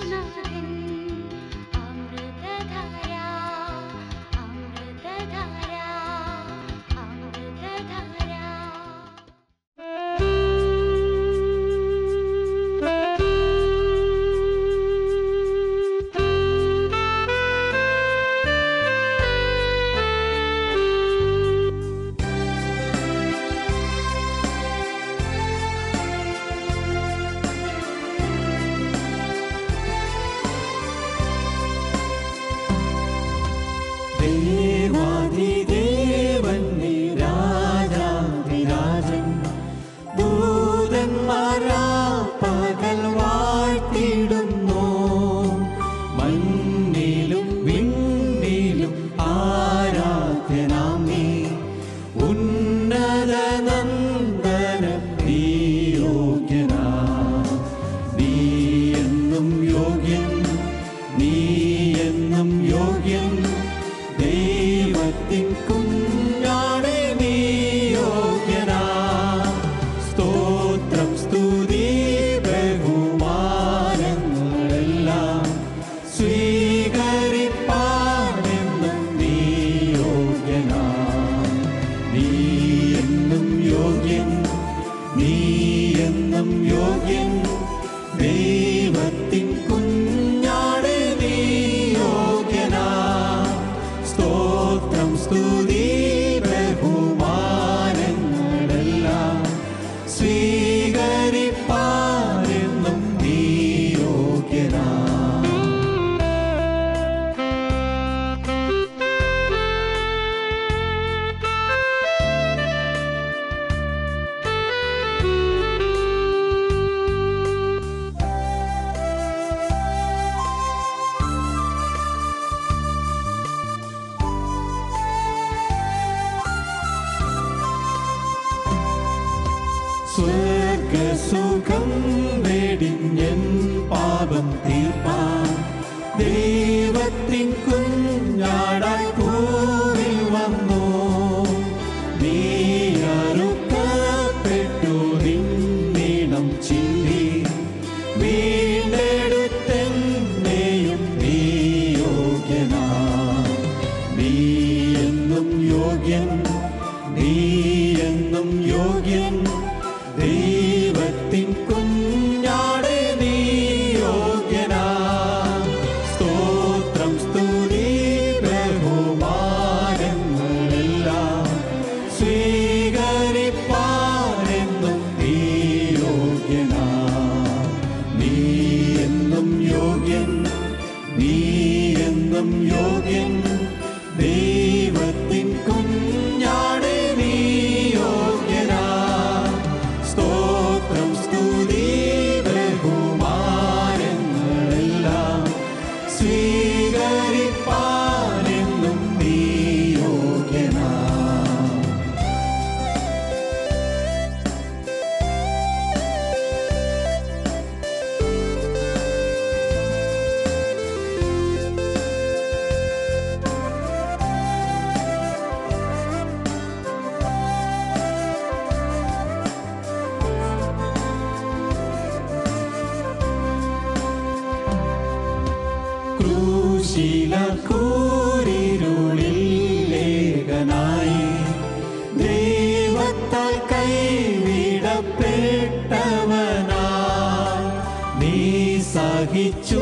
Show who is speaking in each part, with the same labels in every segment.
Speaker 1: യേശുനാഥൻ അമൃതധാര അമൃതധാര അമൃതധാര
Speaker 2: ദേവാദിദേവൻ നീ രാജാധിരാജൻ ദൂതന്മാരാ പകൽ വാഴ്ത്തിടുന്നു മണ്ണിലും വിണ്ണിലും ആരാധ്യനാം നീ ഉന്നത നന്ദന നീ യോഗ്യനാ നീ എന്നും യോഗ്യൻ നീ എന്നും യോഗ്യൻ ദൈവത്തിൻ കുഞ്ഞാണെ നീ യോഗ്യനാ സ്തോത്രം സ്തുതി ബഹുമാനങ്ങളെല്ലാം സ്വീകരിപ്പാനെന്നും നീ യോഗ്യനാ നീ എന്നും യോഗ്യൻ നീ എന്നും യോഗ്യൻ ദൈവത്തിൻ കുഞ്ഞാടെ നീ യോഗ്യനാ സ്തോത്രം സ്തുതി ബഹുമാനങ്ങളെല്ലാം സ്വീകരിപ്പാനെന്നും നീ യോഗ്യനാ സ്വർഗസുഖം വെടിഞ്ഞൻ പാപം തീർപ്പാൻ ദൈവത്തിൻ കുഞ്ഞാടായി ഭൂവിൽ വന്നു നീ അറുക്കപ്പെട്ടു നിന്നീണം ചിന്തി വീണ്ടെടുത്തെന്നെയും നീ യോഗ്യനാ നീ എന്നും യോഗ്യൻ നീ എന്നും യോഗ്യൻ ദൈവത്തിൻ കുഞ്ഞാടെ നീ യോഗ്യനാ സ്തോത്രം സ്തുതി ബഹുമാനങ്ങളെല്ലാം സ്വീകരിപ്പാനെന്നും നീ യോഗ്യനാ നീ എന്നും യോഗ്യൻ നീ എന്നും യോഗ്യൻ ദൈവത്തിൻ കുഞ്ഞാടെ നീ യോഗ്യനാ സ്തോത്രം സ്തുതി ബഹുമാനങ്ങളെല്ലാം സ്വീകരിപ്പാനെന്നും നീ യോഗ്യനാ ക്രൂശില കൂരിരുളിൽ ലേഖനായി ദൈവത്താൽ കൈവിടപ്പെട്ടവനാ നീ സഹിച്ചു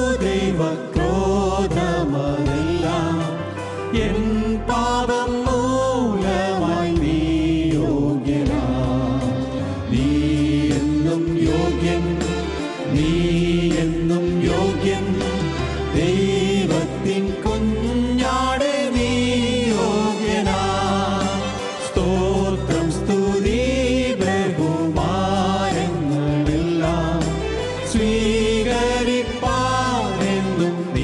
Speaker 2: ദൈവക്രോധമതെല്ലാം എൻ പാപം മൂലമായി നീ യോഗ്യനാ നീ എന്നും യോഗ്യൻ നീ എന്നും യോഗ്യൻ ദൈവത്തിൻ കുഞ്ഞാടെ നീ യോഗ്യനാ സ്തോത്രം സ്തുതി ബഹുമാനങ്ങളെല്ലാം സ്വീകരിപ്പാനെന്നും നീ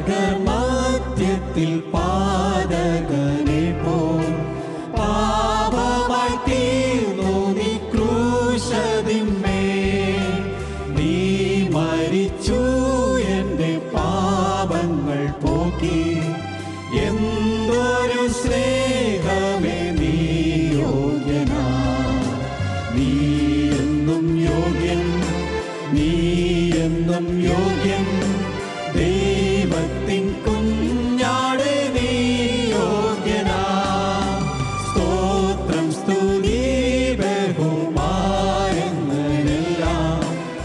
Speaker 2: മധ്യത്തിൽ പാതകനെ പോ പാപമായി തീർന്നു നീ ക്രൂശതിന്മേ നീ മരിച്ചു എൻ്റെ പാപങ്ങൾ പോക്കി എന്തൊരു സ്നേഹമേ നീ യോഗ്യനാ നീ എന്നും യോഗ്യൻ നീ എന്നും യോഗ്യൻ ദൈവത്തിൻ കുഞ്ഞാടെ നീ യോഗ്യനാ സ്തോത്രം സ്തുതി ബഹുമാനങ്ങളെല്ലാം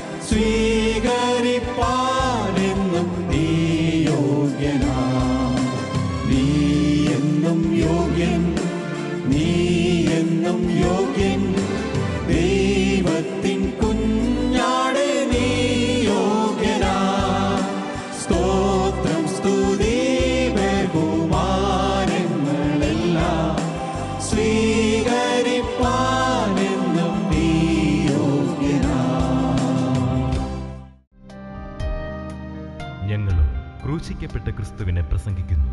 Speaker 2: സ്വീകരിപ്പാനെന്നും നീ യോഗ്യനാ നീ എന്നും യോഗ്യൻ നീ എന്നും യോഗ്യൻ ദൈവത്തിൻ കുഞ്ഞാടെ നീ യോഗ്യനാ സ്തോത്രം സ്തുതി ബഹുമാനങ്ങളെല്ലാം സ്വീകരിപ്പാനെന്നും നീ യോഗ്യനാ
Speaker 1: ഞങ്ങളും ക്രൂശിക്കപ്പെട്ട ക്രിസ്തുവിനെ പ്രസംഗിക്കുന്നു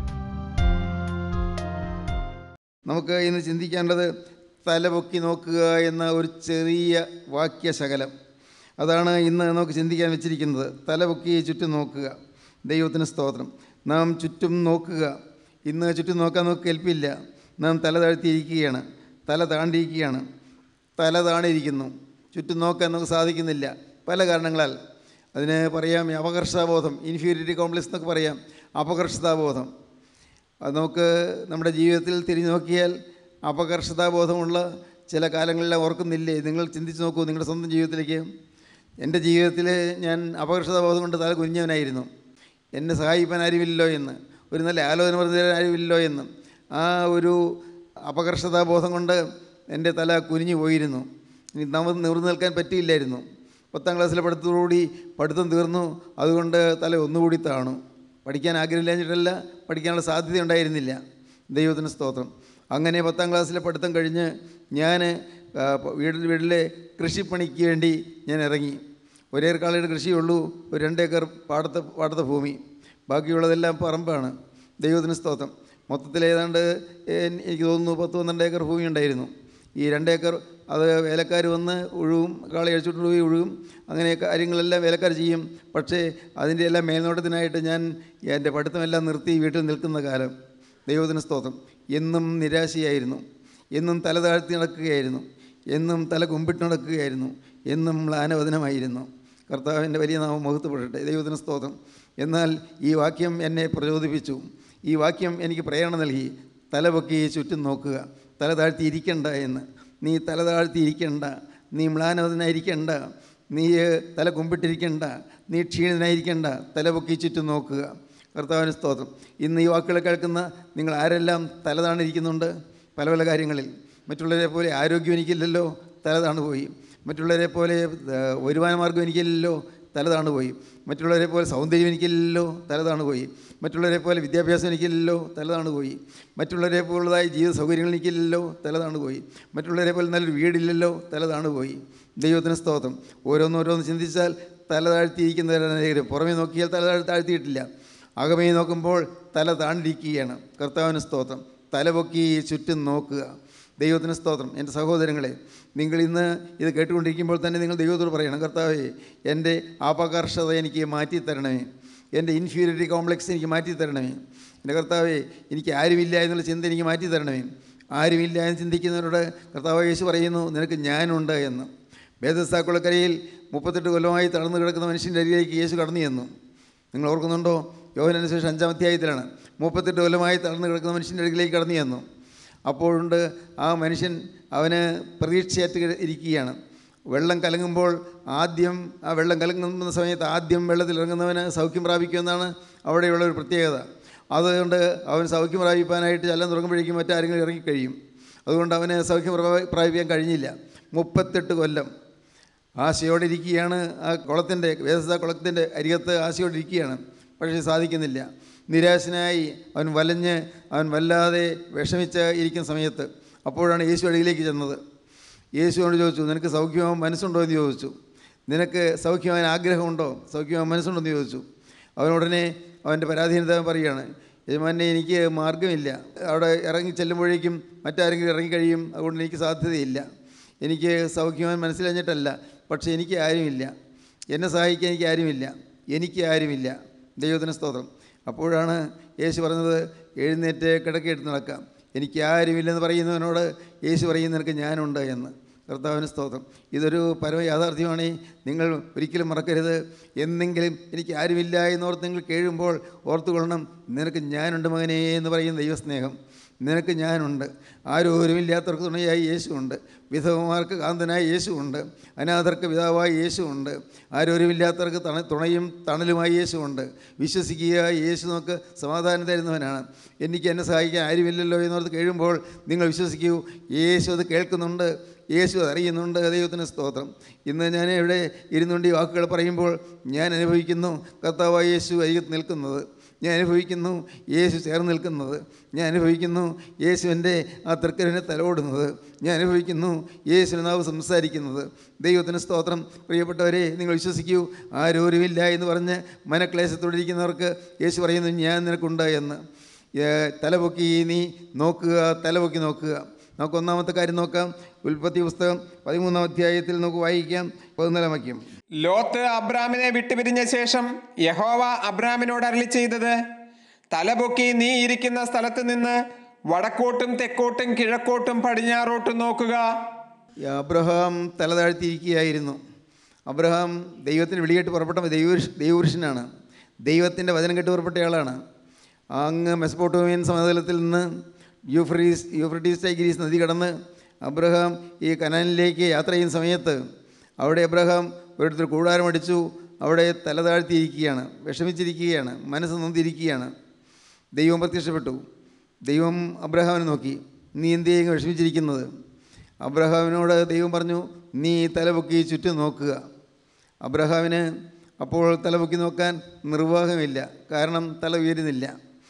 Speaker 3: നമുക്ക് ഇന്ന് ചിന്തിക്കേണ്ടത് തലപൊക്കി നോക്കുക എന്ന ഒരു ചെറിയ വാക്യശകലം അതാണ് ഇന്ന് നമുക്ക് ചിന്തിക്കാൻ വെച്ചിരിക്കുന്നത് തലപൊക്കി ചുറ്റും നോക്കുക ദൈവത്തിന് സ്തോത്രം നാം ചുറ്റും നോക്കുക ഇന്ന് ചുറ്റും നോക്കാൻ നമുക്ക് കെൽപ്പില്ല നാം തല താഴ്ത്തിയിരിക്കുകയാണ് തല താണ്ടിയിരിക്കുകയാണ് തല താണിരിക്കുന്നു ചുറ്റും നോക്കാൻ നമുക്ക് സാധിക്കുന്നില്ല പല കാരണങ്ങളാൽ അതിന് പറയാം ഈ അപകർഷതാബോധം ഇൻഫീരിയറിറ്റി കോംപ്ലക്സ് എന്നൊക്കെ പറയാം അപകർഷതാബോധം അത് നമുക്ക് നമ്മുടെ ജീവിതത്തിൽ തിരിഞ്ഞു നോക്കിയാൽ അപകർഷതാബോധമുള്ള ചില കാലങ്ങളെല്ലാം ഓർക്കുന്നില്ലേ നിങ്ങൾ ചിന്തിച്ച് നോക്കൂ നിങ്ങളുടെ സ്വന്തം ജീവിതത്തിലേക്ക് എൻ്റെ ജീവിതത്തിൽ ഞാൻ അപകർഷതാബോധം കൊണ്ട് തല കുഞ്ഞവനായിരുന്നു എന്നെ സഹായിക്കാൻ ആരുമില്ലല്ലോ എന്ന് ഒരു നല്ല ആലോചന പറഞ്ഞു തരാൻ ആരുമില്ലല്ലോ എന്ന് ആ ഒരു അപകർഷതാബോധം കൊണ്ട് എൻ്റെ തല കുനിഞ്ഞു പോയിരുന്നു ഇനി നമുക്ക് നിവർന്നു നിൽക്കാൻ പറ്റിയില്ലായിരുന്നു പത്താം ക്ലാസ്സിലെ പഠിത്തത്തോടുകൂടി പഠിത്തം തീർന്നു അതുകൊണ്ട് തല ഒന്നുകൂടി താണു പഠിക്കാൻ ആഗ്രഹമില്ലാഞ്ഞിട്ടല്ല പഠിക്കാനുള്ള സാധ്യത ഉണ്ടായിരുന്നില്ല ദൈവത്തിന് സ്തോത്രം അങ്ങനെ പത്താം ക്ലാസ്സിലെ പഠിത്തം കഴിഞ്ഞ് ഞാൻ ആ, വീട്ടിൽ വീട്ടിലെ കൃഷിപ്പണിക്ക് വേണ്ടി ഞാൻ ഇറങ്ങി ഒരേ കാളയുടെ കൃഷിയുള്ളൂ ഒരു രണ്ടേക്കർ പാടത്തെ പാടത്തെ ഭൂമി ബാക്കിയുള്ളതെല്ലാം പറമ്പാണ് ദൈവത്തിന് സ്തോത്രം മൊത്തത്തിൽ ഏതാണ്ട് എൻ- എനിക്ക് തോന്നുന്നു പത്ത് പന്ത്രണ്ട് ഏക്കർ ഭൂമി ഉണ്ടായിരുന്നു ഈ രണ്ടേക്കർ അത് വേലക്കാർ വന്ന് ഒഴുകും കാളെ അഴിച്ചിട്ട് പോയി ഒഴുകും അങ്ങനെ കാര്യങ്ങളെല്ലാം വേലക്കാർ ചെയ്യും പക്ഷേ അതിൻ്റെ എല്ലാം മേൽനോട്ടത്തിനായിട്ട് ഞാൻ എൻ്റെ പഠിത്തമെല്ലാം നിർത്തി വീട്ടിൽ നിൽക്കുന്ന കാലം ദൈവത്തിന് സ്തോത്രം എന്നും നിരാശയായിരുന്നു എന്നും തല താഴ്ത്തി നടക്കുകയായിരുന്നു എന്നും തല കുമ്പിട്ട് നടക്കുകയായിരുന്നു എന്നും മ്ലാനവദനമായിരുന്നു കർത്താവിൻ്റെ വലിയ നാമം മുഖത്തുപെടട്ടെ ദൈവത്തിന് സ്തോത്രം എന്നാൽ ഈ വാക്യം എന്നെ പ്രചോദിപ്പിച്ചു ഈ വാക്യം എനിക്ക് പ്രേരണ നൽകി തലപൊക്കി ചുറ്റും നോക്കുക തല താഴ്ത്തി ഇരിക്കണ്ട എന്ന് നീ തല താഴ്ത്തി ഇരിക്കണ്ട നീ മ്ലാനവദനായിരിക്കണ്ട നീ തല കുമ്പിട്ടിരിക്കണ്ട നീ ക്ഷീണിതനായിരിക്കണ്ട തലപൊക്കി ചുറ്റും നോക്കുക കർത്താവിന് സ്തോത്രം ഇന്ന് ഈ വാക്കുകൾ കേൾക്കുന്ന നിങ്ങൾ ആരെല്ലാം തല താണിരിക്കുന്നുണ്ട് പല പല കാര്യങ്ങളിൽ മറ്റുള്ളവരെ പോലെ ആരോഗ്യം എനിക്കില്ലല്ലോ തല താണു പോയി മറ്റുള്ളവരെ പോലെ ഏഹ്, വരുമാന മാർഗം എനിക്കില്ലല്ലോ തല താണു പോയി മറ്റുള്ളവരെ പോലെ സൗന്ദര്യം എനിക്കില്ലല്ലോ തല താണു പോയി മറ്റുള്ളവരെ പോലെ വിദ്യാഭ്യാസം എനിക്കില്ലല്ലോ തല താണു പോയി മറ്റുള്ളവരെ പോലുള്ളതായ ജീവിത സൗകര്യങ്ങൾ എനിക്കില്ലല്ലോ തല താണു പോയി മറ്റുള്ളവരെ പോലെ നല്ലൊരു വീടില്ലല്ലോ തല താണു പോയി ദൈവത്തിന് സ്തോത്രം ഓരോന്നോരോന്ന് ചിന്തിച്ചാൽ തല താഴ്ത്തിയിരിക്കുന്നവരെ പുറമേ നോക്കിയാൽ തല താഴ് താഴ്ത്തിയിട്ടില്ല അകമേ നോക്കുമ്പോൾ തല താണ്ടിരിക്കുകയാണ് കർത്താവിന് സ്തോത്രം തലപൊക്കി ചുറ്റും നോക്കുക ദൈവത്തിന് സ്തോത്രം എൻ്റെ സഹോദരങ്ങളെ നിങ്ങൾ ഇന്ന് ഇത് കേട്ടുകൊണ്ടിരിക്കുമ്പോൾ തന്നെ നിങ്ങൾ ദൈവത്തോട് പറയണം കർത്താവേ എൻ്റെ അപകർഷത എനിക്ക് മാറ്റി തരണമേ എൻ്റെ ഇൻഫീരിയറിറ്റി കോംപ്ലക്സ് എനിക്ക് മാറ്റി തരണമേ എൻ്റെ കർത്താവേ എനിക്ക് ആരുമില്ല എന്നുള്ള ചിന്ത എനിക്ക് മാറ്റി തരണമേ ആരുമില്ല എന്ന് ചിന്തിക്കുന്നവരോട് കർത്താവ് യേശു പറയുന്നു നിനക്ക് ഞാനുണ്ട് എന്ന് വേദസ്ഥാക്കുളക്കരയിൽ മുപ്പത്തെട്ട് കൊല്ലമായി തളർന്നു കിടക്കുന്ന മനുഷ്യൻ്റെ അരികിലേക്ക് യേശു കടന്നു ചെന്നു നിങ്ങൾ ഓർക്കുന്നുണ്ടോ യോഹനന് ശേഷം അഞ്ചാം അധ്യായത്തിലാണ് മുപ്പത്തെട്ട് കൊല്ലമായി തളർന്നു കിടക്കുന്ന മനുഷ്യൻ്റെ അരികിലേക്ക് കടന്നു ചെന്നു അപ്പോഴുണ്ട് ആ മനുഷ്യൻ അവന് പ്രതീക്ഷയായിട്ട് ഇരിക്കുകയാണ് വെള്ളം കലങ്ങുമ്പോൾ ആദ്യം ആ വെള്ളം കലങ്ങുന്ന സമയത്ത് ആദ്യം വെള്ളത്തിൽ ഇറങ്ങുന്നവന് സൗഖ്യം പ്രാപിക്കുമെന്നാണ് അവിടെയുള്ള ഒരു പ്രത്യേകത അതുകൊണ്ട് അവൻ സൗഖ്യം പ്രാപിക്കാനായിട്ട് ചെല്ലാൻ തുടങ്ങുമ്പോഴേക്കും മറ്റാരെങ്കിലും ഇറങ്ങിക്കഴിയും അതുകൊണ്ട് അവന് സൗഖ്യം പ്രാപ- പ്രാപിക്കാൻ കഴിഞ്ഞില്ല മുപ്പത്തെട്ട് കൊല്ലം ആശയോടെ ഇരിക്കുകയാണ് ആ കുളത്തിൻ്റെ വേദസ്ഥ കുളത്തിൻ്റെ അരികത്ത് ആശയോടെ ഇരിക്കുകയാണ് പക്ഷേ സാധിക്കുന്നില്ല നിരാശനായി അവൻ വലഞ്ഞ് അവൻ വല്ലാതെ വിഷമിച്ച് ഇരിക്കുന്ന സമയത്ത് അപ്പോഴാണ് യേശു അടിയിലേക്ക് ചെന്നത് യേശുവോട് ചോദിച്ചു നിനക്ക് സൗഖ്യമാവാൻ മനസ്സുണ്ടോ എന്ന് ചോദിച്ചു നിനക്ക് സൗഖ്യമാവാൻ ആഗ്രഹമുണ്ടോ സൗഖ്യമാവാൻ മനസ്സുണ്ടോ എന്ന് ചോദിച്ചു അവനുടനെ അവൻ്റെ പരാധീനത പറയുകയാണ് യജമാനെ എനിക്ക് മാർഗമില്ല അവിടെ ഇറങ്ങി ചെല്ലുമ്പോഴേക്കും മറ്റാരെങ്കിലും ഇറങ്ങിക്കഴിയും അതുകൊണ്ട് എനിക്ക് സാധ്യതയില്ല എനിക്ക് സൗഖ്യവാൻ മനസ്സിലഞ്ഞിട്ടല്ല പക്ഷേ എനിക്ക് ആരുമില്ല എന്നെ സഹായിക്കാൻ എനിക്ക് ആരുമില്ല എനിക്ക് ആരുമില്ല ദൈവത്തിന് സ്തോത്രം അപ്പോഴാണ് യേശു പറഞ്ഞത് എഴുന്നേറ്റ് കിടക്കെടുത്ത് നടക്കാം എനിക്ക് ആരുമില്ലെന്ന് പറയുന്നവനോട് യേശു പറയും നിനക്ക് ഞാനുണ്ട് എന്ന് കർത്താവിന് സ്തോത്രം ഇതൊരു പരമ യാഥാർത്ഥ്യമാണ് നിങ്ങൾ ഒരിക്കലും മറക്കരുത് എന്നെങ്കിലും എനിക്ക് ആരുമില്ല എന്നോർത്ത് നിങ്ങൾ കേഴുമ്പോൾ ഓർത്തുകൊള്ളണം നിനക്ക് ഞാനുണ്ട് മകനേ എന്ന് പറയുന്ന ദൈവസ്നേഹം നിനക്ക് ഞാനുണ്ട് ആരോരുമില്ലാത്തവർക്ക് തുണയായി യേശുവുണ്ട് വിധവമാർക്ക് കാന്തനായ യേശുവുണ്ട് അനാഥർക്ക് പിതാവായ യേശുവുണ്ട് ആരോരുമില്ലാത്തവർക്ക് തണ തുണയും തണലുമായി യേശുവുണ്ട് വിശ്വസിക്കുക യേശു നമുക്ക് സമാധാനം തരുന്നവനാണ് എനിക്ക് എന്നെ സഹായിക്കാൻ ആരുമില്ലല്ലോ എന്നോർത്ത് കഴിയുമ്പോൾ നിങ്ങൾ വിശ്വസിക്കൂ യേശു അത് കേൾക്കുന്നുണ്ട് യേശു അത് അറിയുന്നുണ്ട് ദൈവത്തിന് സ്തോത്രം ഇന്ന് ഞാൻ ഇവിടെ ഇരുന്നുകൊണ്ട് ഈ വാക്കുകൾ പറയുമ്പോൾ ഞാൻ അനുഭവിക്കുന്നു കർത്താവായ യേശു അരികത്ത് നിൽക്കുന്നത് ഞാൻ അനുഭവിക്കുന്നു യേശു ചേർന്ന് നിൽക്കുന്നത് ഞാൻ അനുഭവിക്കുന്നു യേശുവിൻ്റെ ആ തൃക്കരനെ തലോടുന്നത് ഞാൻ അനുഭവിക്കുന്നു യേശുവിന് നാവ് സംസാരിക്കുന്നത് ദൈവത്തിന് സ്തോത്രം പ്രിയപ്പെട്ടവരെ നിങ്ങൾ വിശ്വസിക്കൂ ആരോരുമില്ല എന്ന് പറഞ്ഞ് മനക്ലേശത്തോടിരിക്കുന്നവർക്ക് യേശു പറയുന്നു ഞാൻ നിനക്കുണ്ട് എന്ന് ഏ, തലപൊക്കി നീ നോക്കുക തലപൊക്കി നോക്കുക നമുക്ക് ഒന്നാമത്തെ കാര്യം നോക്കാം ഉൽപ്പത്തി പുസ്തകം പതിമൂന്നാം അധ്യായത്തിൽ നമുക്ക് വായിക്കാം പതിനാലാം വാക്യം
Speaker 4: ലോത്ത് അബ്രാമിനെ വിട്ടുപിരിഞ്ഞ ശേഷം യഹോവ അബ്രാമിനോട് അരളി ചെയ്തത് തലപൊക്കി നീ ഇരിക്കുന്ന സ്ഥലത്ത് നിന്ന് വടക്കോട്ടും തെക്കോട്ടും കിഴക്കോട്ടും പടിഞ്ഞാറോട്ടും നോക്കുക
Speaker 3: ഈ അബ്രഹാം തല താഴ്ത്തിയിരിക്കുകയായിരുന്നു അബ്രഹാം ദൈവത്തിന് വിളിയേറ്റ് പുറപ്പെട്ട ദൈവപുരുഷ ദൈവപുരുഷനാണ് ദൈവത്തിൻ്റെ വചനം കേട്ട് പുറപ്പെട്ടയാളാണ് അങ്ങ് മെസ്പോട്ടോമിയൻ സമതലത്തിൽ നിന്ന് യൂഫ്രീസ് യൂഫ്രട്ടീസ് ടൈഗ്രീസ് നദി കടന്ന് അബ്രഹാം ഈ കനാനിലേക്ക് യാത്ര ചെയ്യുന്ന സമയത്ത് അവിടെ അബ്രഹാം ഒരിടത്തൊരു കൂടാരം അടിച്ചു അവിടെ തല താഴ്ത്തിയിരിക്കുകയാണ് വിഷമിച്ചിരിക്കുകയാണ് മനസ്സ് നൊന്തിരിക്കുകയാണ് ദൈവം പ്രത്യക്ഷപ്പെട്ടു ദൈവം അബ്രഹാമിനെ നോക്കി നീ എന്തെങ്കിലും വിഷമിച്ചിരിക്കുന്നത് അബ്രഹാമിനോട് ദൈവം പറഞ്ഞു നീ തലപൊക്കി ചുറ്റും നോക്കുക അബ്രഹാമിന് അപ്പോൾ തലപൊക്കി നോക്കാൻ നിർവാഹമില്ല കാരണം തല ഉയരുന്നില്ല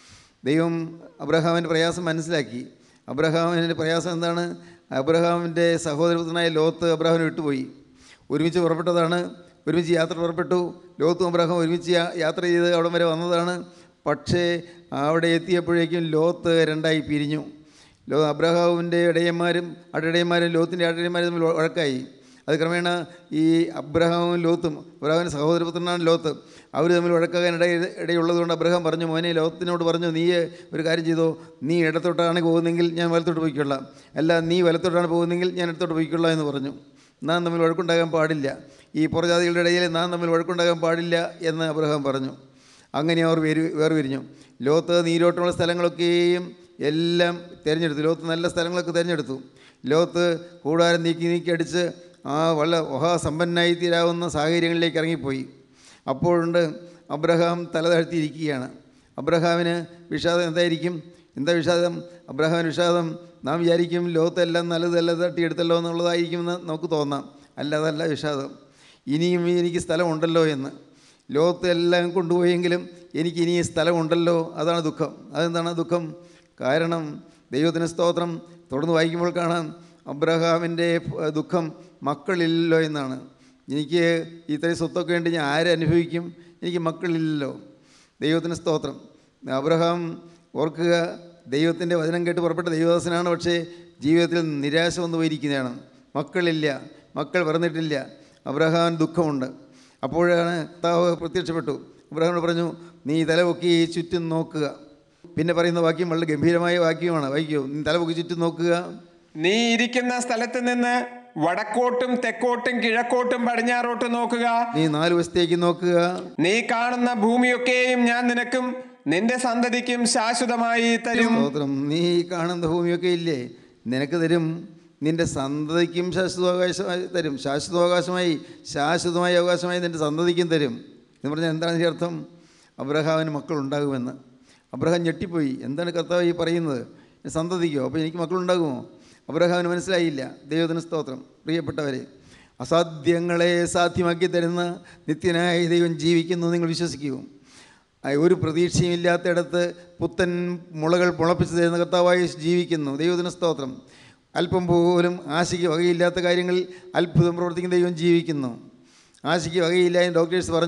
Speaker 3: ദൈവം അബ്രഹാമിൻ്റെ പ്രയാസം മനസ്സിലാക്കി അബ്രഹാമിൻ്റെ പ്രയാസം എന്താണ് അബ്രഹാമിൻ്റെ സഹോദരപുത്രനായ ലോത്ത് അബ്രഹാമിനെ വിട്ടുപോയി ഒരുമിച്ച് പുറപ്പെട്ടതാണ് ഒരുമിച്ച് യാത്ര പുറപ്പെട്ടു ലോത്തും അബ്രഹാം ഒരുമിച്ച് യാ- യാത്ര ചെയ്ത് അവിടം വരെ വന്നതാണ് പക്ഷേ അവിടെ എത്തിയപ്പോഴേക്കും ലോത്ത് രണ്ടായി പിരിഞ്ഞു ലോ അബ്രഹാമിൻ്റെ ഇടയന്മാരും അടയന്മാരും ലോത്തിൻ്റെ അടയന്മാരും തമ്മിൽ വഴക്കായി അത് ക്രമേണ ഈ അബ്രഹാമും ലോത്തും അബ്രഹാമിൻ്റെ സഹോദരപുത്രനാണ് ലോത്ത് അവർ തമ്മിൽ വഴക്കാകാൻ ഇട ഇടയുള്ളതുകൊണ്ട് അബ്രഹാം പറഞ്ഞു മോനെ ലോത്തിനോട് പറഞ്ഞു നീ ഒരു കാര്യം ചെയ്തോ നീ ഇടത്തോട്ടാണ് പോകുന്നതെങ്കിൽ ഞാൻ വലത്തോട്ട് പോയിക്കൊള്ളാം അല്ല നീ വലത്തോട്ടാണ് പോകുന്നതെങ്കിൽ ഞാൻ ഇടത്തോട്ട് പോയിക്കൊള്ളാം എന്ന് പറഞ്ഞു നാം തമ്മിൽ വഴക്കുണ്ടാകാൻ പാടില്ല ഈ പുറജാതികളുടെ ഇടയിൽ നാം തമ്മിൽ വഴക്കുണ്ടാകാൻ പാടില്ല എന്ന് അബ്രഹാം പറഞ്ഞു അങ്ങനെ അവർ വേര് വേർപിരിഞ്ഞു ലോത്ത് നീരോട്ടമുള്ള സ്ഥലങ്ങളൊക്കെയും എല്ലാം തിരഞ്ഞെടുത്തു ലോത്ത് നല്ല സ്ഥലങ്ങളൊക്കെ തിരഞ്ഞെടുത്തു ലോത്ത് കൂടാരം നീക്കി നീക്കി അടിച്ച് ആ വളരെ മഹാസമ്പന്നായി തീരാവുന്ന സാഹചര്യങ്ങളിലേക്ക് ഇറങ്ങിപ്പോയി അപ്പോഴുണ്ട് അബ്രഹാം തല താഴ്ത്തിയിരിക്കുകയാണ് അബ്രഹാമിന് വിഷാദം എന്തായിരിക്കും എന്താ വിഷാദം അബ്രഹാമിന് വിഷാദം നാം വിചാരിക്കും ലോകത്തെല്ലാം നല്ലതല്ല തട്ടിയെടുത്തല്ലോ എന്നുള്ളതായിരിക്കുമെന്ന് നമുക്ക് തോന്നാം അല്ല അതല്ല വിഷാദം ഇനിയും എനിക്ക് സ്ഥലമുണ്ടല്ലോ എന്ന് ലോകത്ത് എല്ലാം കൊണ്ടുപോയെങ്കിലും എനിക്ക് ഇനി സ്ഥലമുണ്ടല്ലോ അതാണ് ദുഃഖം അതെന്താണ് ദുഃഖം കാരണം ദൈവത്തിന് സ്തോത്രം തുടർന്ന് വായിക്കുമ്പോൾ കാണാം അബ്രഹാമിൻ്റെ ഏഹ്, ദുഃഖം മക്കളില്ലല്ലോ എന്നാണ് എനിക്ക് ഇത്രയും സ്വത്തൊക്കെ വേണ്ടി ഞാൻ ആരെ അനുഭവിക്കും എനിക്ക് മക്കളില്ലല്ലോ ദൈവത്തിന് സ്തോത്രം അബ്രഹാം ഓർക്കുക ദൈവത്തിൻ്റെ വചനം കേട്ട് പുറപ്പെട്ട ദൈവദാസനാണ് പക്ഷേ ജീവിതത്തിൽ നിരാശ വന്നു പോയിരിക്കുന്നതാണ് മക്കളില്ല മക്കൾ പറഞ്ഞിട്ടില്ല അബ്രഹാം ദുഃഖമുണ്ട് അപ്പോഴാണ് കർത്താവ് പ്രത്യക്ഷപ്പെട്ടു അബ്രഹാമിനോട് പറഞ്ഞു നീ തലപൊക്കി ചുറ്റും നോക്കുക പിന്നെ പറയുന്ന വാക്യം വളരെ ഗംഭീരമായ വാക്യമാണ് വായിക്കൂ നീ തലപൊക്കി ചുറ്റും നോക്കുക
Speaker 4: നീ ഇരിക്കുന്ന സ്ഥലത്ത് നിന്ന് വടക്കോട്ടും തെക്കോട്ടും കിഴക്കോട്ടും പടിഞ്ഞാറോട്ടും നോക്കുക
Speaker 3: നീ നാല് വശത്തേക്ക് നോക്കുക
Speaker 4: നീ കാണുന്ന ഭൂമിയൊക്കെയും ഞാൻ നിനക്കും നിന്റെ സന്തതിക്കും ശാശ്വതമായി തരും
Speaker 3: സ്തോത്രം നീ കാണുന്ന ഭൂമിയൊക്കെ ഇല്ലേ നിനക്ക് തരും നിന്റെ സന്തതിക്കും ശാശ്വതാവകാശമായി തരും ശാശ്വതാവകാശമായി ശാശ്വതമായ അവകാശമായി നിന്റെ സന്തതിക്കും തരും എന്ന് പറഞ്ഞാൽ എന്താണ് ഇതിൻ്റെ അർത്ഥം അബ്രഹാമിന് മക്കളുണ്ടാകുമെന്ന് അബ്രഹാം ഞെട്ടിപ്പോയി എന്താണ് കർത്താവ് ഈ പറയുന്നത് സന്തതിക്കോ അപ്പോൾ എനിക്ക് മക്കളുണ്ടാകുമോ അബ്രഹാമിന് മനസ്സിലായില്ല ദൈവത്തിന് സ്തോത്രം പ്രിയപ്പെട്ടവരെ അസാധ്യങ്ങളെ സാധ്യമാക്കി തരുന്ന നിത്യനായ ദൈവം ജീവിക്കുന്നു നിങ്ങൾ വിശ്വസിക്കൂ ആ, ഒരു പ്രതീക്ഷയും ഇല്ലാത്തയിടത്ത് പുത്തൻ മുളകൾ മുളപ്പിച്ച് തരുന്ന കർത്താവായി ജീവിക്കുന്നു ദൈവത്തിന് സ്തോത്രം അല്പം പോലും ആശയ്ക്ക് വകയില്ലാത്ത കാര്യങ്ങളിൽ അത്ഭുതം പ്രവർത്തിക്കുന്ന ദൈവം ജീവിക്കുന്നു ആശയ്ക്ക് വകയില്ല എന്ന് ഡോക്ടേഴ്സ് പറഞ്ഞു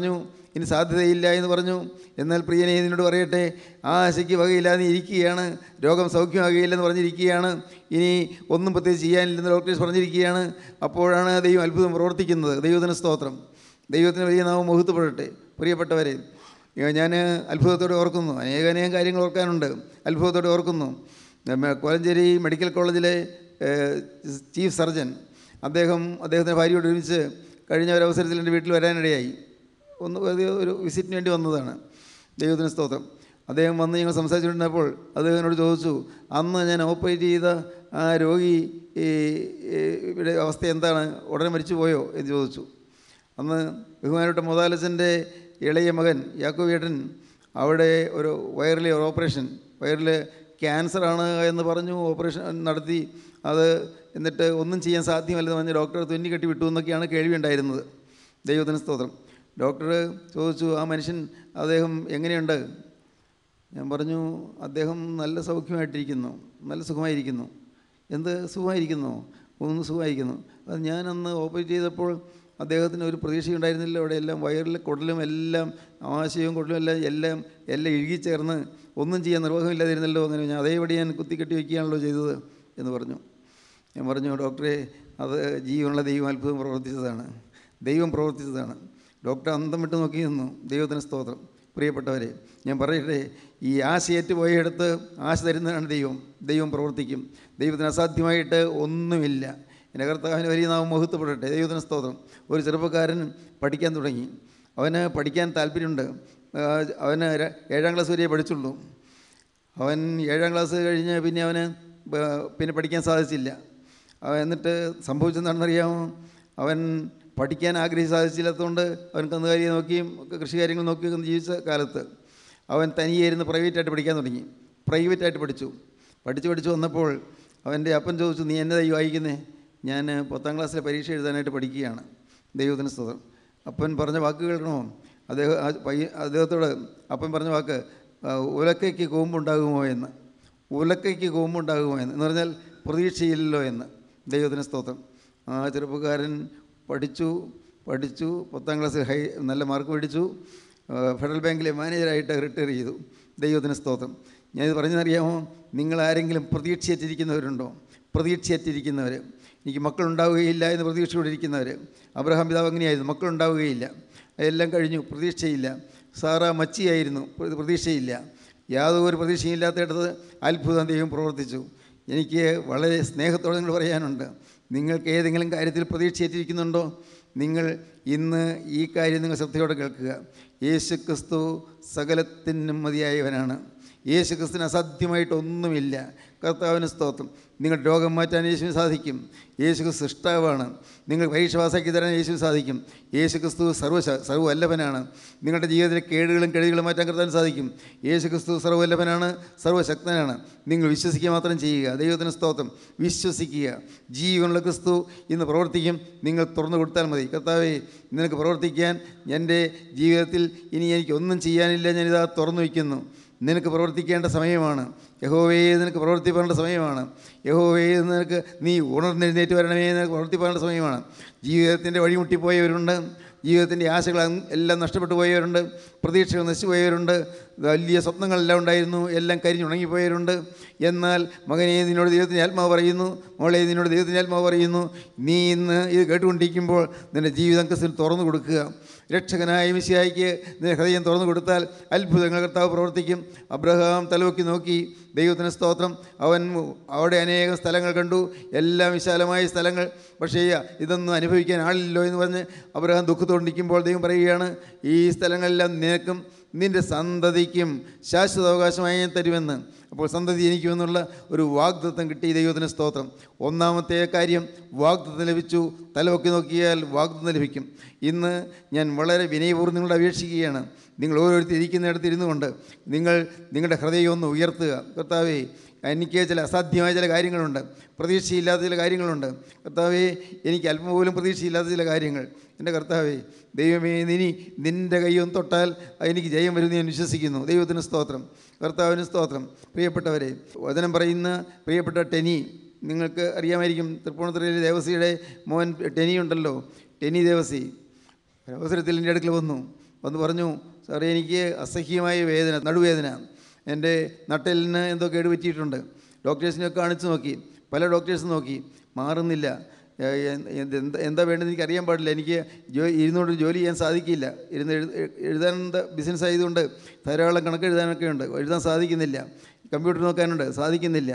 Speaker 3: ഇനി സാധ്യതയില്ല എന്ന് പറഞ്ഞു എന്നാൽ പ്രിയനെ നിന്നോട് പറയട്ടെ ആ ആശയ്ക്ക് വകയില്ലാതെ ഇരിക്കുകയാണ് രോഗം സൗഖ്യമാകുകയില്ലെന്ന് പറഞ്ഞിരിക്കുകയാണ് ഇനി ഒന്നും പ്രത്യേകിച്ച് ചെയ്യാനില്ലെന്ന് ഡോക്ടേഴ്സ് പറഞ്ഞിരിക്കുകയാണ് അപ്പോഴാണ് ദൈവം അത്ഭുതം പ്രവർത്തിക്കുന്നത് ദൈവത്തിന് സ്തോത്രം ദൈവത്തിന് വലിയ നാമം മുഹൂർത്തപ്പെടട്ടെ പ്രിയപ്പെട്ടവരെ ഞാൻ അത്ഭുതത്തോടെ ഓർക്കുന്നു അനേക അനേകം കാര്യങ്ങൾ ഓർക്കാനുണ്ട് അത്ഭുതത്തോടെ ഓർക്കുന്നു നമ്മ കോലഞ്ചേരി മെഡിക്കൽ കോളേജിലെ ഏഹ്, ചീഫ് സർജൻ അദ്ദേഹം അദ്ദേഹത്തിൻ്റെ ഭാര്യയോട് ഒരുമിച്ച് കഴിഞ്ഞ ഒരു അവസരത്തിൽ എൻ്റെ വീട്ടിൽ വരാനിടയായി ഒന്ന് വെറുതെ ഒരു വിസിറ്റിന് വേണ്ടി വന്നതാണ് ദൈവത്തിന് സ്തോത്രം അദ്ദേഹം വന്ന് ഞങ്ങൾ സംസാരിച്ചുകൊണ്ടിരുന്നപ്പോൾ അദ്ദേഹം എന്നോട് ചോദിച്ചു അന്ന് ഞാൻ ഓപ്പറേറ്റ് ചെയ്ത ആ രോഗി ഈ ഈ ഇവിടെ അവസ്ഥ എന്താണ് ഉടനെ മരിച്ചു പോയോ എന്ന് ചോദിച്ചു അന്ന് ബഹുമാനപ്പെട്ട മുതാലച്ചൻ്റെ ഇളയ മകൻ യാക്കോബേട്ടൻ അവിടെ ഒരു വയറിലെ ഒരു ഓപ്പറേഷൻ വയറിൽ ക്യാൻസറാണ് എന്ന് പറഞ്ഞു ഓപ്പറേഷൻ നടത്തി അത് എന്നിട്ട് ഒന്നും ചെയ്യാൻ സാധ്യമല്ലെന്ന് പറഞ്ഞ് ഡോക്ടർ തുന്നി കെട്ടി വിട്ടു എന്നൊക്കെയാണ് കേൾവി ഉണ്ടായിരുന്നത് ദൈവത്തിന് സ്തോത്രം ഡോക്ടർ ചോദിച്ചു ആ മനുഷ്യൻ അദ്ദേഹം എങ്ങനെയുണ്ട് ഞാൻ പറഞ്ഞു അദ്ദേഹം നല്ല സൗഖ്യമായിട്ടിരിക്കുന്നു നല്ല സുഖമായിരിക്കുന്നു എന്ത് സുഖമായിരിക്കുന്നു ഒന്ന് സുഖമായിരിക്കുന്നു അത് ഞാനന്ന് ഓപ്പറേറ്റ് ചെയ്തപ്പോൾ അദ്ദേഹത്തിന് ഒരു പ്രതീക്ഷയുണ്ടായിരുന്നില്ല അവിടെ എല്ലാം വയറിൽ കുടലും എല്ലാം ആശയവും കുടലും എല്ലാം എല്ലാം എല്ലാം ഇഴുകിച്ചേർന്ന് ഒന്നും ചെയ്യാൻ നിർവാഹമില്ലാതിരുന്നല്ലോ അങ്ങനെ ഞാൻ അതേപടി ഞാൻ കുത്തിക്കെട്ടി വയ്ക്കുകയാണല്ലോ ചെയ്തത് എന്ന് പറഞ്ഞു ഞാൻ പറഞ്ഞു ഡോക്ടറെ അത് ജീവനുള്ള ദൈവം അത്ഭുതം പ്രവർത്തിച്ചതാണ് ദൈവം പ്രവർത്തിച്ചതാണ് ഡോക്ടർ അന്തം വിട്ട് നോക്കി നിന്നു ദൈവത്തിന് സ്തോത്രം പ്രിയപ്പെട്ടവരെ ഞാൻ പറയട്ടെ ഈ ആശയേറ്റ് പോയയിടത്ത് ആശ തരുന്നതാണ് ദൈവം ദൈവം പ്രവർത്തിക്കും ദൈവത്തിന് അസാധ്യമായിട്ട് ഒന്നുമില്ല എൻ്റെ കർത്താവിന് വലിയ നാമം മഹത്വപ്പെടട്ടെ ദൈവത്തിന് സ്തോത്രം ഒരു ചെറുപ്പക്കാരൻ പഠിക്കാൻ തുടങ്ങി അവന് പഠിക്കാൻ താല്പര്യമുണ്ട് ആ, അവന് ര- ഏഴാം ക്ലാസ് വരെ പഠിച്ചുള്ളൂ അവൻ ഏഴാം ക്ലാസ് കഴിഞ്ഞ് പിന്നെ അവന് ബ- പിന്നെ പഠിക്കാൻ സാധിച്ചില്ല അവൻ എന്നിട്ട് സംഭവിച്ചെന്താണെന്നറിയാമോ അവൻ പഠിക്കാൻ ആഗ്രഹിച്ച് സാധിച്ചില്ലാത്തതുകൊണ്ട് അവൻ കന്നുകാലിയെ നോക്കിയും ഒക്കെ കൃഷികാര്യങ്ങൾ നോക്കിയൊക്കെ ജീവിച്ച കാലത്ത് അവൻ തനിയെ ഇരുന്ന് പ്രൈവറ്റായിട്ട് പഠിക്കാൻ തുടങ്ങി പ്രൈവറ്റായിട്ട് പഠിച്ചു പഠിച്ച് പഠിച്ച് വന്നപ്പോൾ അവൻ്റെ അപ്പൻ ചോദിച്ചു നീ എന്നതായി വായിക്കുന്നേ ഞാൻ പത്താം ക്ലാസ്സിലെ പരീക്ഷ എഴുതാനായിട്ട് പഠിക്കുകയാണ് ദൈവത്തിന് സ്തോത്രം അപ്പൻ പറഞ്ഞ വാക്ക് കേൾക്കണോ അദ്ദേഹം ആ പയ്യ അദ്ദേഹത്തോട് അപ്പൻ പറഞ്ഞ വാക്ക് ആ, ഉലക്കയ്ക്ക് കൂമ്പുണ്ടാകുമോ എന്ന് ഉലക്കയ്ക്ക് കൂമ്പുണ്ടാകുമോ എന്ന് എന്ന് പറഞ്ഞാൽ പ്രതീക്ഷയില്ലല്ലോ എന്ന് ദൈവത്തിന് സ്തോത്രം ആ ചെറുപ്പക്കാരൻ പഠിച്ചു പഠിച്ചു പത്താം ക്ലാസ്സിൽ ഹൈ നല്ല മാർക്ക് മേടിച്ചു ആ, ഫെഡറൽ ബാങ്കിലെ മാനേജറായിട്ട് റിട്ടയർ ചെയ്തു ദൈവത്തിന് സ്തോത്രം ഞാനിത് പറഞ്ഞറിയാമോ നിങ്ങൾ ആരെങ്കിലും പ്രതീക്ഷയേറ്റിരിക്കുന്നവരുണ്ടോ പ്രതീക്ഷയേറ്റിരിക്കുന്നവർ എനിക്ക് മക്കളുണ്ടാവുകയില്ല എന്ന് പ്രതീക്ഷയോടെ ഇരിക്കുന്നവർ അബ്രഹാം പിതാവ് അങ്ങനെയായിരുന്നു മക്കളുണ്ടാവുകയില്ല എല്ലാം കഴിഞ്ഞു പ്രതീക്ഷയില്ല സാറ മച്ചിയായിരുന്നു പ്ര- പ്രതീക്ഷയില്ല യാതൊരു പ്രതീക്ഷയില്ലാത്തയിടത്ത് അത്ഭുതം ദൈവം പ്രവർത്തിച്ചു എനിക്ക് വളരെ സ്നേഹത്തോടെ നിങ്ങൾ പറയാനുണ്ട് നിങ്ങൾക്ക് ഏതെങ്കിലും കാര്യത്തിൽ പ്രതീക്ഷയേറ്റിരിക്കുന്നുണ്ടോ നിങ്ങൾ ഇന്ന് ഈ കാര്യം നിങ്ങൾ ശ്രദ്ധയോടെ കേൾക്കുക യേശു ക്രിസ്തു സകലത്തിനും മതിയായവനാണ് യേശു ക്രിസ്തുവിന് അസാധ്യമായിട്ടൊന്നുമില്ല കർത്താവിന് സ്തോത്രം നിങ്ങളുടെ രോഗം മാറ്റാൻ യേശുവിന് സാധിക്കും യേശു ക്രിസ്തു സൃഷ്ടാവാണ് നിങ്ങൾ പരീക്ഷ പാസ്സാക്കി തരാൻ യേശുവിന് സാധിക്കും യേശു ക്രിസ്തു സർവ്വ സർവ്വല്ലഭനാണ് നിങ്ങളുടെ ജീവിതത്തിലെ കേടുകളും കെടുകളും മാറ്റാൻ കർത്താവിന് സാധിക്കും യേശു ക്രിസ്തു സർവ്വല്ലഭനാണ് സർവ്വശക്തനാണ് നിങ്ങൾ വിശ്വസിക്കുക മാത്രം ചെയ്യുക ദൈവത്തിന് സ്തോത്രം വിശ്വസിക്കുക ജീവനുള്ള ക്രിസ്തു ഇന്ന് പ്രവർത്തിക്കും നിങ്ങൾ തുറന്നു കൊടുത്താൽ മതി കർത്താവേ നിനക്ക് പ്രവർത്തിക്കാൻ എൻ്റെ ജീവിതത്തിൽ ഇനി എനിക്ക് ഒന്നും ചെയ്യാനില്ല ഞാനിതാ തുറന്നു വയ്ക്കുന്നു നിനക്ക് പ്രവർത്തിക്കേണ്ട സമയമാണ് യഹോവേ നിനക്ക് പ്രവർത്തിപ്പാനുള്ള സമയമാണ് യഹോവേ നിനക്ക് നീ ഉണർന്നെഴുന്നേറ്റ് വരണമേ നിനക്ക് പ്രവർത്തിപ്പാനുള്ള സമയമാണ് ജീവിതത്തിൻ്റെ വഴിമുട്ടിപ്പോയവരുണ്ട് ജീവിതത്തിൻ്റെ ആശകൾ അങ് എല്ലാം നഷ്ടപ്പെട്ടു പോയവരുണ്ട് പ്രതീക്ഷകൾ നശിച്ചു പോയവരുണ്ട് വലിയ സ്വപ്നങ്ങളെല്ലാം ഉണ്ടായിരുന്നു എല്ലാം കരിഞ്ഞുണങ്ങിപ്പോയവരുണ്ട് എന്നാൽ മകനെ നിന്നോട് ദൈവത്തിൻ്റെ ആത്മാവ് പറയുന്നു മോളെ നിന്നോട് ദൈവത്തിൻ്റെ ആത്മാവ് പറയുന്നു നീ ഇന്ന് ഇത് കേട്ടുകൊണ്ടിരിക്കുമ്പോൾ നിൻ്റെ ജീവിതം ക്രിസ്തുവിന് തുറന്നു കൊടുക്കുക രക്ഷകനായ മിശിയായിക്ക് നിന്റെ ഹൃദയം തുറന്നു കൊടുത്താൽ അത്ഭുതങ്ങൾ കർത്താവ് പ്രവർത്തിക്കും അബ്രഹാം തലവൊക്കി നോക്കി ദൈവത്തിന് സ്തോത്രം അവൻ അവിടെ അനേകം സ്ഥലങ്ങൾ കണ്ടു എല്ലാം വിശാലമായ സ്ഥലങ്ങൾ പക്ഷേ ഇതൊന്നും അനുഭവിക്കാൻ ആളില്ലല്ലോ എന്ന് പറഞ്ഞ് അബ്രഹാം ദുഃഖത്തോണ്ടിരിക്കുമ്പോൾ ദൈവം പറയുകയാണ് ഈ സ്ഥലങ്ങളെല്ലാം നിനക്കും നിൻ്റെ സന്തതിക്കും ശാശ്വതാവകാശമായി ഞാൻ തരുമെന്ന് അപ്പോൾ സന്തതി എനിക്കുമെന്നുള്ള ഒരു വാഗ്ദത്തം കിട്ടി ദൈവത്തിന് സ്തോത്രം ഒന്നാമത്തെ കാര്യം വാഗ്ദത്തം ലഭിച്ചു തലവൊക്കി നോക്കിയാൽ വാഗ്ദത്തം ലഭിക്കും ഇന്ന് ഞാൻ വളരെ വിനയപൂർവ്വം നിങ്ങളോട് അപേക്ഷിക്കുകയാണ് നിങ്ങൾ ഓരോരുത്തർ ഇരിക്കുന്നിടത്ത് ഇരുന്നു കൊണ്ട് നിങ്ങൾ നിങ്ങളുടെ ഹൃദയം ഒന്ന് ഉയർത്തുക കർത്താവേ എനിക്ക് ചില അസാധ്യമായ ചില കാര്യങ്ങളുണ്ട് പ്രതീക്ഷയില്ലാത്ത ചില കാര്യങ്ങളുണ്ട് കർത്താവേ എനിക്ക് അല്പം പോലും പ്രതീക്ഷയില്ലാത്ത ചില കാര്യങ്ങൾ എൻ്റെ കർത്താവേ ദൈവമേ നിനി നിൻ്റെ കൈയൊന്ന് തൊട്ടാൽ എനിക്ക് ജയം വരുമെന്ന് ഞാൻ വിശ്വസിക്കുന്നു ദൈവത്തിന് സ്തോത്രം കർത്താവിന് സ്തോത്രം പ്രിയപ്പെട്ടവരെ വചനം പറയുന്ന പ്രിയപ്പെട്ട ടെനി നിങ്ങൾക്ക് അറിയാമായിരിക്കും തൃപ്പൂണിത്തുറയിലെ ദേവസിയുടെ മോൻ ടെനി ഉണ്ടല്ലോ ടെനി ദേവസി ഒരവസരത്തിൽ എൻ്റെ അടുക്കൽ വന്നു വന്ന് പറഞ്ഞു സാറേ എനിക്ക് അസഹ്യമായ വേദന നടുവേദന എൻ്റെ നട്ടെല്ലിന് എന്തോ കേടുപറ്റിയിട്ടുണ്ട് ഡോക്ടേഴ്സിനെ കാണിച്ചു നോക്കി പല ഡോക്ടേഴ്സ് നോക്കി മാറുന്നില്ല ഏ, എന്ത് എന്ത് എന്താ എന്താ വേണ്ടതെന്ന് എനിക്ക് അറിയാൻ പാടില്ല എനിക്ക് ജോ ഇരുന്നുകൊണ്ട് ജോലി ചെയ്യാൻ സാധിക്കില്ല ഇരുന്ന് എഴു എഴുതാൻ ബിസിനസ് ആയതുകൊണ്ട് ധാരാളം കണക്ക് എഴുതാനൊക്കെ ഉണ്ട് എഴുതാൻ സാധിക്കുന്നില്ല കമ്പ്യൂട്ടർ നോക്കാനുണ്ട് സാധിക്കുന്നില്ല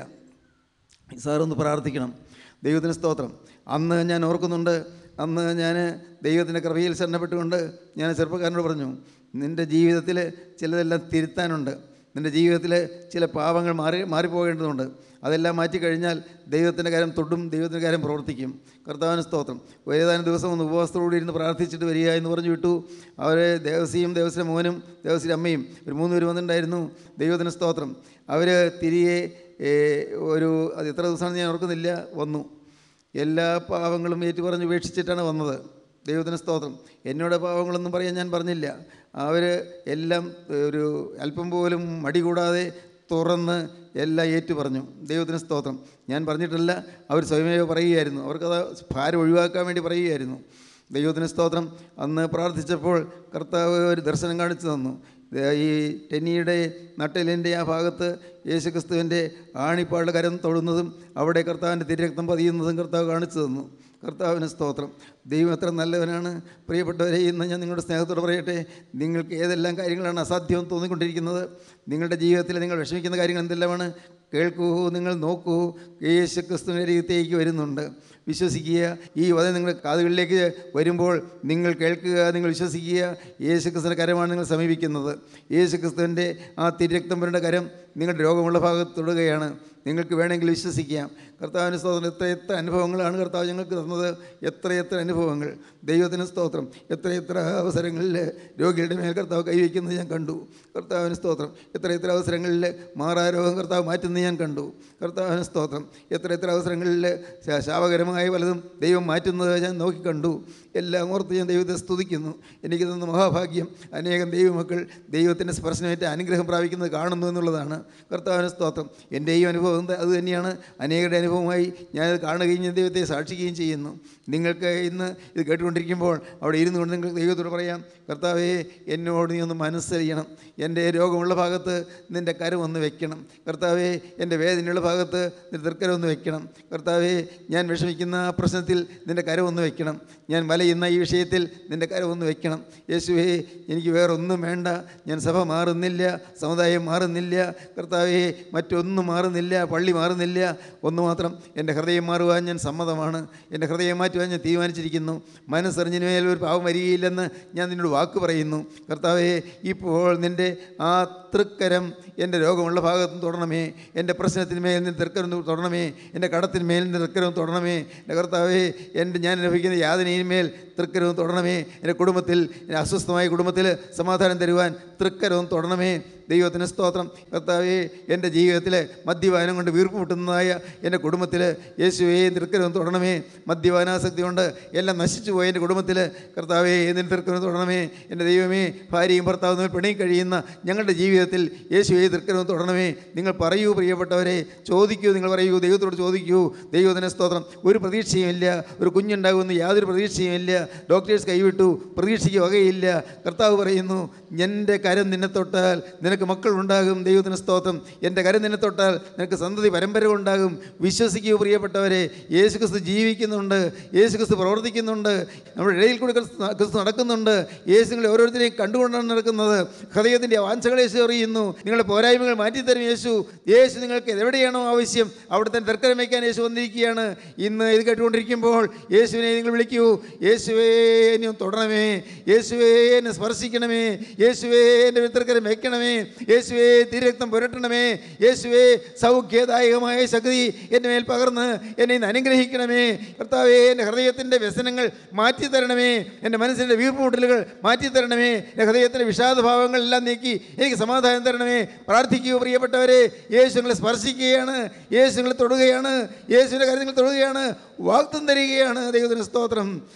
Speaker 3: സാറൊന്ന് പ്രാർത്ഥിക്കണം ദൈവത്തിന് സ്തോത്രം അന്ന് ഞാൻ ഓർക്കുന്നുണ്ട് അന്ന് ഞാൻ ദൈവത്തിൻ്റെ കൃപയിൽ ശരണപ്പെട്ടുകൊണ്ട് ഞാൻ ചെറുപ്പക്കാരനോട് പറഞ്ഞു നിൻ്റെ ജീവിതത്തിൽ ചിലതെല്ലാം തിരുത്താനുണ്ട് നിൻ്റെ ജീവിതത്തിൽ ചില പാവങ്ങൾ മാറി മാറിപ്പോകേണ്ടതുണ്ട് അതെല്ലാം മാറ്റിക്കഴിഞ്ഞാൽ ദൈവത്തിൻ്റെ കാര്യം തൊട്ടും ദൈവത്തിൻ്റെ കാര്യം പ്രവർത്തിക്കും കർത്താവിന് സ്തോത്രം ഏതാനും ദിവസം ഒന്ന് ഉപവാസത്തോടെ ഇരുന്ന് പ്രാർത്ഥിച്ചിട്ട് വരിക എന്ന് പറഞ്ഞു വിട്ടു അവർ ദേവസിയും ദേവസിയുടെ മോനും ദേവസിയുടെ അമ്മയും ഒരു മൂന്ന് പേര് വന്നിട്ടുണ്ടായിരുന്നു ദൈവത്തിന് സ്തോത്രം അവർ തിരികെ ഏ, ഒരു അത് എത്ര ദിവസമാണെന്ന് ഞാൻ ഓർക്കുന്നില്ല വന്നു എല്ലാ പാവങ്ങളും ഏറ്റുപറഞ്ഞ് ഉപേക്ഷിച്ചിട്ടാണ് വന്നത് ദൈവത്തിന് സ്തോത്രം എന്നോട് പാവങ്ങളൊന്നും പറയാൻ ഞാൻ പറഞ്ഞില്ല അവർ എല്ലാം ഒരു അല്പം പോലും മടി കൂടാതെ തുറന്ന് എല്ലാം ഏറ്റു പറഞ്ഞു ദൈവത്തിന് സ്തോത്രം ഞാൻ പറഞ്ഞിട്ടില്ല അവർ സ്വയമേവ പറയുകയായിരുന്നു അവർക്കത് ഭാരം ഒഴിവാക്കാൻ വേണ്ടി പറയുകയായിരുന്നു ദൈവത്തിന് സ്തോത്രം അന്ന് പ്രാർത്ഥിച്ചപ്പോൾ കർത്താവ് ഒരു ദർശനം കാണിച്ചു തന്നു ദേ ഈ ടെന്നിയുടെ നട്ടലിൻ്റെ ആ ഭാഗത്ത് യേശുക്രിസ്തുവിൻ്റെ ആണിപ്പാട് കരം തൊടുന്നതും അവിടെ കർത്താവിൻ്റെ തിരക്തം പതിയുന്നതും കർത്താവ് കാണിച്ചു തന്നു കർത്താവിന് സ്തോത്രം ദൈവം എത്ര നല്ലവനാണ് പ്രിയപ്പെട്ടവരെ ഇന്ന് ഞാൻ നിങ്ങളുടെ സ്നേഹത്തോട് പറയട്ടെ നിങ്ങൾക്ക് ഏതെല്ലാം കാര്യങ്ങളാണ് അസാധ്യം തോന്നിക്കൊണ്ടിരിക്കുന്നത് നിങ്ങളുടെ ജീവിതത്തിൽ നിങ്ങൾ വിഷമിക്കുന്ന കാര്യങ്ങൾ എന്തെല്ലാമാണ് കേൾക്കൂ നിങ്ങൾ നോക്കൂ യേശു ക്രിസ്തുവിൻ്റെ രീതിയിലേക്ക് വരുന്നുണ്ട് വിശ്വസിക്കുക ഈ വധ നിങ്ങളുടെ കാതുകളിലേക്ക് വരുമ്പോൾ നിങ്ങൾ കേൾക്കുക നിങ്ങൾ വിശ്വസിക്കുക യേശു ക്രിസ്തുവിൻ്റെ കരമാണ് നിങ്ങൾ സമീപിക്കുന്നത് യേശു ക്രിസ്തുവിൻ്റെ ആ തിരക്തം വരേണ്ട കരം നിങ്ങളുടെ രോഗമുള്ള ഭാഗത്ത് തൊടുകയാണ് നിങ്ങൾക്ക് വേണമെങ്കിൽ വിശ്വസിക്കാം കർത്താവിന് സ്തോത്രം എത്ര എത്ര അനുഭവങ്ങളാണ് കർത്താവ് ഞങ്ങൾക്ക് തന്നത് എത്ര എത്ര അനുഭവങ്ങൾ ദൈവത്തിന് സ്തോത്രം എത്ര എത്ര അവസരങ്ങളിൽ രോഗികളുടെ മേൽ കർത്താവ് കൈവയ്ക്കുന്നത് ഞാൻ കണ്ടു കർത്താവിന് സ്തോത്രം എത്ര എത്ര അവസരങ്ങളിൽ മാറാരോഗം കർത്താവ് മാറ്റുന്നത് ഞാൻ കണ്ടു കർത്താവിന് സ്തോത്രം എത്ര എത്ര അവസരങ്ങളിൽ ശാ- ശാപകരമായ പലതും ദൈവം മാറ്റുന്നത് ഞാൻ നോക്കിക്കണ്ടു എല്ലാം ഓർത്ത് ഞാൻ ദൈവത്തെ സ്തുതിക്കുന്നു എനിക്ക് തന്ന മഹാഭാഗ്യം അനേകം ദൈവമക്കൾ ദൈവത്തിൻ്റെ സ്പർശനമേറ്റ അനുഗ്രഹം പ്രാപിക്കുന്നത് കാണുന്നു എന്നുള്ളതാണ് കർത്താവിന് സ്തോത്രം എൻ്റെയും അനുഭവം എന്താ- അത് തന്നെയാണ് അനേകരുടെ അനുഭവമായി ഞാനത് കാണുകയും ഞാൻ ദൈവത്തെ സാക്ഷിക്കുകയും ചെയ്യുന്നു നിങ്ങൾക്ക് ഇന്ന് ഇത് കേട്ടുകൊണ്ടിരിക്കുമ്പോൾ അവിടെ ഇരുന്നു കൊണ്ട് നിങ്ങൾക്ക് ദൈവത്തോട് പറയാം കർത്താവേ എന്നോട് നീ ഒന്ന് മനസ്സറിയണം എൻ്റെ രോഗമുള്ള ഭാഗത്ത് നിൻ്റെ കരം ഒന്ന് വെക്കണം കർത്താവേ എൻ്റെ വേദനയുള്ള ഭാഗത്ത് നിൻ്റെ തൃക്കരം ഒന്ന് വെക്കണം കർത്താവേ ഞാൻ വിഷമിക്കുന്ന ആ പ്രശ്നത്തിൽ നിൻ്റെ കരം ഒന്ന് വെക്കണം ഞാൻ വലയുന്ന ഈ വിഷയത്തിൽ നിൻ്റെ കരം ഒന്ന് വെക്കണം യേശുവേ എനിക്ക് വേറൊന്നും വേണ്ട ഞാൻ സഭ മാറുന്നില്ല സമുദായം മാറുന്നില്ല കർത്താവേ മറ്റൊന്നും മാറുന്നില്ല പള്ളി മാറുന്നില്ല ഒന്ന് മാത്രം എൻ്റെ ഹൃദയം മാറുവാൻ ഞാൻ സമ്മതമാണ് എൻ്റെ ഹൃദയം മാറ്റുവാൻ ഞാൻ തീരുമാനിച്ചിരിക്കുന്നു മനസ്സറിഞ്ഞതിന് മേൽ ഒരു പാവം വരികയില്ലെന്ന് ഞാൻ നിന്നോട് വാക്ക് പറയുന്നു കർത്താവേ ഇപ്പോൾ നിൻ്റെ ആ തൃക്കരം എൻ്റെ രോഗമുള്ള ഭാഗത്തും തൊടണമേ എൻ്റെ പ്രശ്നത്തിന് മേൽ നിന്ന് തൃക്കരം തൊടണമേ എൻ്റെ കടത്തിന് മേൽ നിന്ന് തൃക്കരവും തൊടണമേ എൻ്റെ കർത്താവേ എൻ്റെ ഞാൻ അനുഭവിക്കുന്ന യാതനയിന്മേൽ തൃക്കരവും തൊടണമേ എൻ്റെ കുടുംബത്തിൽ എൻ്റെ അസ്വസ്ഥമായ കുടുംബത്തിൽ സമാധാനം തരുവാൻ തൃക്കരവും തൊടണമേ ദൈവത്തിന് സ്തോത്രം കർത്താവേ എൻ്റെ ജീവിതത്തിൽ മദ്യപാനം കൊണ്ട് വീർപ്പ് മുട്ടുന്നതായ എൻ്റെ കുടുംബത്തിൽ യേശുവേ തൃക്കരവും തൊടണമേ മദ്യപാനാസക്തി കൊണ്ട് എല്ലാം നശിച്ചു പോയ എൻ്റെ കുടുംബത്തിൽ കർത്താവേ നിന്റെ തൃക്കരവും തൊടണമേ എൻ്റെ ദൈവമേ ഭാര്യയും ഭർത്താവും തമ്മിൽ പിണങ്ങി കഴിയുന്ന ഞങ്ങളുടെ ജീവിതത്തിൽ യേശുവേ തൃക്കരവും തൊടണമേ നിങ്ങൾ പറയൂ പ്രിയപ്പെട്ടവരെ ചോദിക്കൂ നിങ്ങൾ പറയൂ ദൈവത്തോട് ചോദിക്കൂ ദൈവത്തിന് സ്തോത്രം ഒരു പ്രതീക്ഷയുമില്ല ഒരു കുഞ്ഞുണ്ടാകുമെന്ന് യാതൊരു പ്രതീക്ഷയുമില്ല ഡോക്ടേഴ്സ് കൈവിട്ടു പ്രതീക്ഷയ്ക്ക് വകയില്ല കർത്താവ് പറയുന്നു എൻ്റെ കരം നിന്നെ തൊട്ടാൽ നിനക്ക് മക്കൾ ഉണ്ടാകും ദൈവത്തിന് സ്തോത്രം എൻ്റെ കരം നിന്നെ തൊട്ടാൽ നിനക്ക് സന്തതി പരമ്പര ഉണ്ടാകും വിശ്വസിക്കൂ പ്രിയപ്പെട്ടവരെ യേശു ക്രിസ്തു ജീവിക്കുന്നുണ്ട് യേശു ക്രിസ്തു പ്രവർത്തിക്കുന്നുണ്ട് നമ്മുടെ ഇടയിൽ കൂടി ക്രിസ്തു ക്രിസ്തു നടക്കുന്നുണ്ട് യേശു നിങ്ങളെ ഓരോരുത്തരെയും കണ്ടുകൊണ്ടാണ് നടക്കുന്നത് ഹൃദയത്തിൻ്റെ വാഞ്ചകൾ യേശു അറിയുന്നു നിങ്ങളുടെ പോരായ്മകൾ മാറ്റിത്തരും യേശു യേശു നിങ്ങൾക്ക് എവിടെയാണോ ആവശ്യം അവിടെ തന്നെ തർക്കരം വയ്ക്കാൻ യേശു വന്നിരിക്കുകയാണ് ഇന്ന് ഇത് കേട്ടുകൊണ്ടിരിക്കുമ്പോൾ യേശുവിനെ നിങ്ങൾ വിളിക്കൂ യേശുവേ എന്നെ ഒന്ന് തൊടണമേ യേശുവേ എന്നെ സ്പർശിക്കണമേ യേശുവേ എൻ്റെ വിത്തർക്കരം വെക്കണമേ യേശുവേ തിരക്തം പുരട്ടണമേ യേശുവേ സൗഖ്യദായകമായ ശക്തി എൻ്റെ മേൽ പകർന്ന് എന്നെ ഇന്ന് അനുഗ്രഹിക്കണമേ കർത്താവേ എൻ്റെ ഹൃദയത്തിൻ്റെ വ്യസനങ്ങൾ മാറ്റി തരണമേ എൻ്റെ മനസ്സിൻ്റെ വീർപ്പുമുട്ടലുകൾ മാറ്റി തരണമേ എൻ്റെ ഹൃദയത്തിൻ്റെ വിഷാദഭാവങ്ങളെല്ലാം നീക്കി എനിക്ക് സമാധാനം തരണമേ പ്രാർത്ഥിക്കൂ പ്രിയപ്പെട്ടവരെ യേശു നിങ്ങളെ സ്പർശിക്കുകയാണ് യേശു നിങ്ങളെ തൊടുകയാണ് യേശുവിൻ്റെ കാര്യങ്ങൾ തൊടുകയാണ് വാക്തം തരികയാണ് ദൈവത്തിന് സ്തോത്രം ഇന്ന്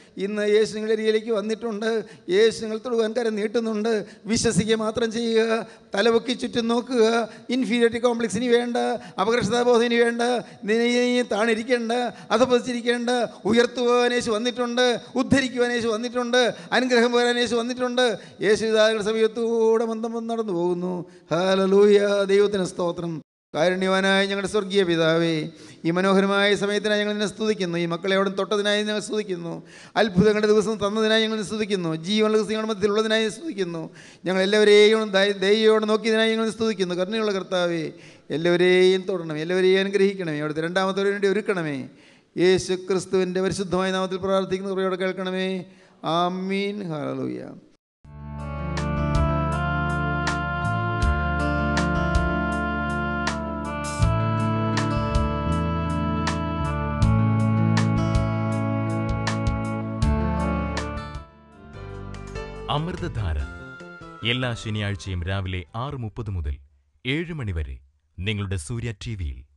Speaker 3: യേശു നിങ്ങളുടെ അരികിലേക്ക് വന്നിട്ടുണ്ട് യേശു നിങ്ങൾ തൊടുവാൻ കരം നീട്ടുന്നുണ്ട് വിശ്വസിക്കുക മാത്രം ചെയ്യുക തലപൊക്കി ചുറ്റും നോക്കുക ഇൻഫീരിയോറിറ്റി കോംപ്ലക്സ് ഇനി വേണ്ട അപകർഷതാബോധം ഇനി വേണ്ട നീ നീ താണിരിക്കേണ്ട അധപതിച്ചിരിക്കേണ്ട ഉയർത്തുവാൻ യേശു വന്നിട്ടുണ്ട് ഉദ്ധരിക്കുവാൻ യേശു വന്നിട്ടുണ്ട് അനുഗ്രഹം വരാൻ യേശു വന്നിട്ടുണ്ട് യേശു ഇതാകളുടെ സമയത്തൂടെ മന്ദം മന്ദം നടന്നു പോകുന്നു ഹാലലൂയ ദൈവത്തിന് സ്തോത്രം കാരുണ്യവാനായ ഞങ്ങളുടെ സ്വർഗീയ പിതാവേ ഈ മനോഹരമായ സമയത്തിനായി ഞങ്ങൾ നിന്നെ സ്തുതിക്കുന്നു ഈ മക്കളെ അവിടെ തൊട്ടതിനായി ഞങ്ങൾ സ്തുതിക്കുന്നു അത്ഭുതങ്ങളുടെ ദിവസം തന്നതിനായി ഞങ്ങൾ നിന്നെ സ്തുതിക്കുന്നു ജീവനുള്ള ദിവസങ്ങളുടെ മധ്യത്തിലുള്ളതിനായി സ്തുതിക്കുന്നു ഞങ്ങൾ എല്ലാവരെയും ദയ- ദയയോടെ നോക്കിയതിനായി ഞങ്ങൾ സ്തുതിക്കുന്നു കരുണയുള്ള കർത്താവേ എല്ലാവരെയും തൊടണമേ എല്ലാവരെയും അനുഗ്രഹിക്കണമേ അവിടുത്തെ രണ്ടാമത്തവരെ വേണ്ടി ഒരുക്കണമേ യേശു ക്രിസ്തുവിൻ്റെ പരിശുദ്ധമായ നാമത്തിൽ പ്രാർത്ഥിക്കുന്ന കുറയോടെ കേൾക്കണമേ ആമീൻ ഹാലൂയ
Speaker 1: അമൃതധാര എല്ലാ ശനിയാഴ്ചയും രാവിലെ ആറ് മുപ്പത് മുതൽ ഏഴ് മണി വരെ നിങ്ങളുടെ സൂര്യ ടി വിയിൽ